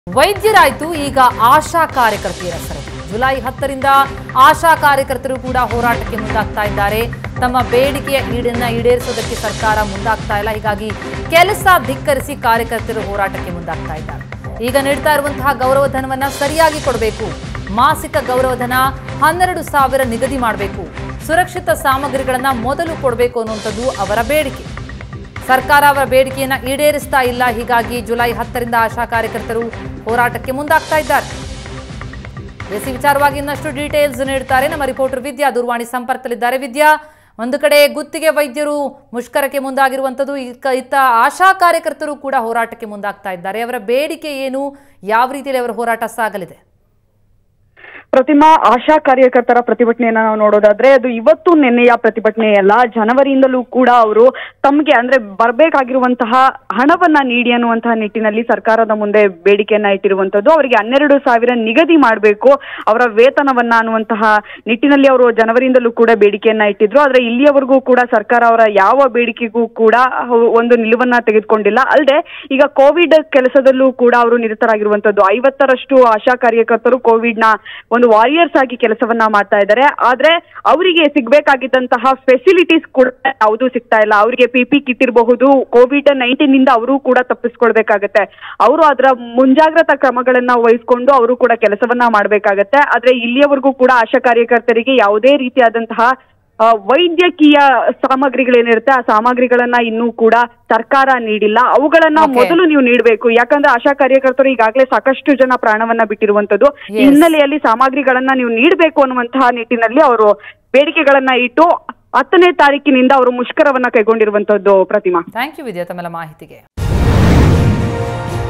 ವೈದ್ಯರಾಯ್ತು ಈಗ ಆಶಾ ಕಾರ್ಯಕರ್ತೆಯರ ಸರದಿ ಜುಲೈ ಹತ್ತರಿಂದ ಆಶಾ ಕಾರ್ಯಕರ್ತರು ಕೂಡ ಹೋರಾಟಕ್ಕೆ ಮುಂದಾಗ್ತಾ ಇದ್ದಾರೆ ತಮ್ಮ ಬೇಡಿಕೆಯ ಈಡನ್ನ ಈಡೇರಿಸೋದಕ್ಕೆ ಸರ್ಕಾರ ಮುಂದಾಗ್ತಾ ಇಲ್ಲ ಹೀಗಾಗಿ ಕೆಲಸ ಧಿಕ್ಕರಿಸಿ ಕಾರ್ಯಕರ್ತರು ಹೋರಾಟಕ್ಕೆ ಮುಂದಾಗ್ತಾ ಇದ್ದಾರೆ ಈಗ ನೀಡ್ತಾ ಇರುವಂತಹ ಗೌರವಧನವನ್ನ ಸರಿಯಾಗಿ ಕೊಡಬೇಕು ಮಾಸಿಕ ಗೌರವಧನ ಹನ್ನೆರಡು ಸಾವಿರ ನಿಗದಿ ಮಾಡಬೇಕು ಸುರಕ್ಷಿತ ಸಾಮಗ್ರಿಗಳನ್ನ ಮೊದಲು ಕೊಡಬೇಕು ಅನ್ನುವಂಥದ್ದು ಅವರ ಬೇಡಿಕೆ ಸರ್ಕಾರ ಅವರ ಬೇಡಿಕೆಯನ್ನ ಈಡೇರಿಸ್ತಾ ಇಲ್ಲ ಹೀಗಾಗಿ ಜುಲೈ ಹತ್ತರಿಂದ ಆಶಾ ಕಾರ್ಯಕರ್ತರು ಹೋರಾಟಕ್ಕೆ ಮುಂದಾಗ್ತಾ ಇದ್ದಾರೆ ಎಸಿ ವಿಚಾರವಾಗಿ ಇನ್ನಷ್ಟು ಡೀಟೇಲ್ಸ್ ನೀಡ್ತಾರೆ ನಮ್ಮ ರಿಪೋರ್ಟರ್ ವಿದ್ಯಾ ದೂರವಾಣಿ ಸಂಪರ್ಕದಲ್ಲಿದ್ದಾರೆ ವಿದ್ಯಾ ಒಂದು ಕಡೆ ಗುತ್ತಿಗೆ ವೈದ್ಯರು ಮುಷ್ಕರಕ್ಕೆ ಮುಂದಾಗಿರುವಂಥದ್ದು ಇಕ್ಕ- ಇತ್ತ ಆಶಾ ಕಾರ್ಯಕರ್ತರು ಕೂಡ ಹೋರಾಟಕ್ಕೆ ಮುಂದಾಗ್ತಾ ಇದ್ದಾರೆ ಅವರ ಬೇಡಿಕೆ ಏನು ಯಾವ ರೀತಿಯಲ್ಲಿ ಅವರ ಹೋರಾಟ ಸಾಗಲಿದೆ ಪ್ರತಿಮಾ ಆಶಾ ಕಾರ್ಯಕರ್ತರ ಪ್ರತಿಭಟನೆಯನ್ನ ನಾವು ನೋಡೋದಾದ್ರೆ ಅದು ಇವತ್ತು ನಿನ್ನೆಯ ಪ್ರತಿಭಟನೆ ಅಲ್ಲ ಜನವರಿಯಿಂದಲೂ ಕೂಡ ಅವರು ತಮ್ಗೆ ಅಂದ್ರೆ ಬರ್ಬೇಕಾಗಿರುವಂತಹ ಹಣವನ್ನ ನೀಡಿ ಅನ್ನುವಂತಹ ನಿಟ್ಟಿನಲ್ಲಿ ಸರ್ಕಾರದ ಮುಂದೆ ಬೇಡಿಕೆಯನ್ನ ಇಟ್ಟಿರುವಂತದ್ದು ಅವರಿಗೆ ಹನ್ನೆರಡು ಸಾವಿರ ನಿಗದಿ ಮಾಡಬೇಕು ಅವರ ವೇತನವನ್ನ ಅನ್ನುವಂತಹ ನಿಟ್ಟಿನಲ್ಲಿ ಅವರು ಜನವರಿಯಿಂದಲೂ ಕೂಡ ಬೇಡಿಕೆಯನ್ನ ಇಟ್ಟಿದ್ರು ಆದ್ರೆ ಇಲ್ಲಿಯವರೆಗೂ ಕೂಡ ಸರ್ಕಾರ ಅವರ ಯಾವ ಬೇಡಿಕೆಗೂ ಕೂಡ ಒಂದು ನಿಲುವನ್ನ ತೆಗೆದುಕೊಂಡಿಲ್ಲ ಅಲ್ಲದೆ ಈಗ ಕೋವಿಡ್ ಕೆಲಸದಲ್ಲೂ ಕೂಡ ಅವರು ನಿರತರಾಗಿರುವಂತದ್ದು ಐವತ್ತರಷ್ಟು ಆಶಾ ಕಾರ್ಯಕರ್ತರು ಕೋವಿಡ್ ನ ಒಂದು ವಾರಿಯರ್ಸ್ ಆಗಿ ಕೆಲಸವನ್ನ ಮಾಡ್ತಾ ಇದ್ದಾರೆ ಆದ್ರೆ ಅವರಿಗೆ ಸಿಗ್ಬೇಕಾಗಿದ್ದಂತಹ ಫೆಸಿಲಿಟೀಸ್ ಕೂಡ ಯಾವುದೂ ಸಿಗ್ತಾ ಇಲ್ಲ ಅವರಿಗೆ ಪಿ ಪಿ ಕಿಟ್ ಇರಬಹುದು ಕೋವಿಡ್ ನೈನ್ಟೀನ್ ಇಂದ ಅವರು ಕೂಡ ತಪ್ಪಿಸ್ಕೊಳ್ಬೇಕಾಗತ್ತೆ ಅವರು ಅದರ ಮುಂಜಾಗ್ರತಾ ಕ್ರಮಗಳನ್ನ ವಹಿಸ್ಕೊಂಡು ಅವರು ಕೂಡ ಕೆಲಸವನ್ನ ಮಾಡ್ಬೇಕಾಗತ್ತೆ ಆದ್ರೆ ಇಲ್ಲಿಯವರೆಗೂ ಕೂಡ ಆಶಾ ಕಾರ್ಯಕರ್ತರಿಗೆ ಯಾವುದೇ ರೀತಿಯಾದಂತಹ ಆ, ವೈದ್ಯಕೀಯ ಸಾಮಗ್ರಿಗಳೇನಿರುತ್ತೆ ಆ ಸಾಮಗ್ರಿಗಳನ್ನ ಇನ್ನೂ ಕೂಡ ಸರ್ಕಾರ ನೀಡಿಲ್ಲ ಅವುಗಳನ್ನ Okay. ಮೊದಲು ನೀವು ನೀಡಬೇಕು ಯಾಕಂದ್ರೆ ಆಶಾ ಕಾರ್ಯಕರ್ತರು ಈಗಾಗಲೇ ಸಾಕಷ್ಟು ಜನ ಪ್ರಾಣವನ್ನ ಬಿಟ್ಟಿರುವಂತದ್ದು ಈ Yes. ಹಿನ್ನೆಲೆಯಲ್ಲಿ ಸಾಮಗ್ರಿಗಳನ್ನ ನೀವು ನೀಡಬೇಕು ಅನ್ನುವಂತಹ ನಿಟ್ಟಿನಲ್ಲಿ ಅವರು ಬೇಡಿಕೆಗಳನ್ನ ಇಟ್ಟು ಹತ್ತನೇ ತಾರೀಕಿನಿಂದ ಅವರು ಮುಷ್ಕರವನ್ನ ಕೈಗೊಂಡಿರುವಂತದ್ದು ಪ್ರತಿಮಾ ಥ್ಯಾಂಕ್ ಯು ವಿದ್ಯಾ ತಮ್ಮೆಲ್ಲ ಮಾಹಿತಿಗೆ